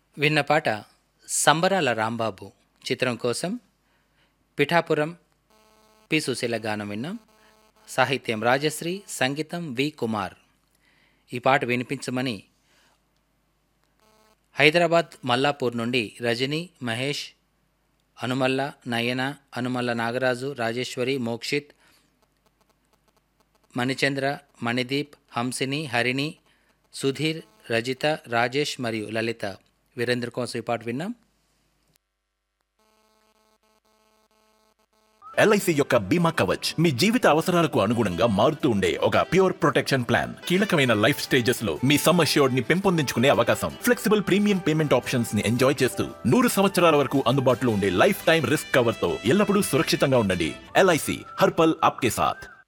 విన్న పాట సంబరాల రాంబాబు చిత్రం కోసం పిఠాపురం పి సుశీల గానం విన్నాం సాహిత్యం రాజశ్రీ సంగీతం వి కుమార్ ఈ పాట వినిపించమని హైదరాబాద్ మల్లాపూర్ నుండి రజని మహేష్ అనుమల్ల నయన అనుమల్ల నాగరాజు రాజేశ్వరి మోక్షిత్ మణిచంద్ర మణిదీప్ హంసిని హరిణి సుధీర్ రజిత రాజేష్ మరియు లలిత వీరేంద్ర కోసం ఈ పాట విన్నాం ఎల్ఐసి యొక్క బీమా కవచ్ మీ జీవిత అవసరాలకు అనుగుణంగా మారుతూ ఉండే ఒక ప్యూర్ ప్రొటెక్షన్ ప్లాన్ కీలకమైన లైఫ్ స్టేజెస్ లో మీ సమ్ అష్యూర్డ్ ని పెంపొందించుకునే అవకాశం ఫ్లెక్సిబుల్ ప్రీమియం పేమెంట్ ఆప్షన్స్ ని ఎంజాయ్ చేస్తూ నూరు సంవత్సరాల వరకు అందుబాటులో ఉండే లైఫ్ టైం రిస్క్ కవర్ తో ఎల్లప్పుడూ సురక్షితంగా ఉండండి ఎల్ఐసి హర్పల్ ఆప్కే సాథ్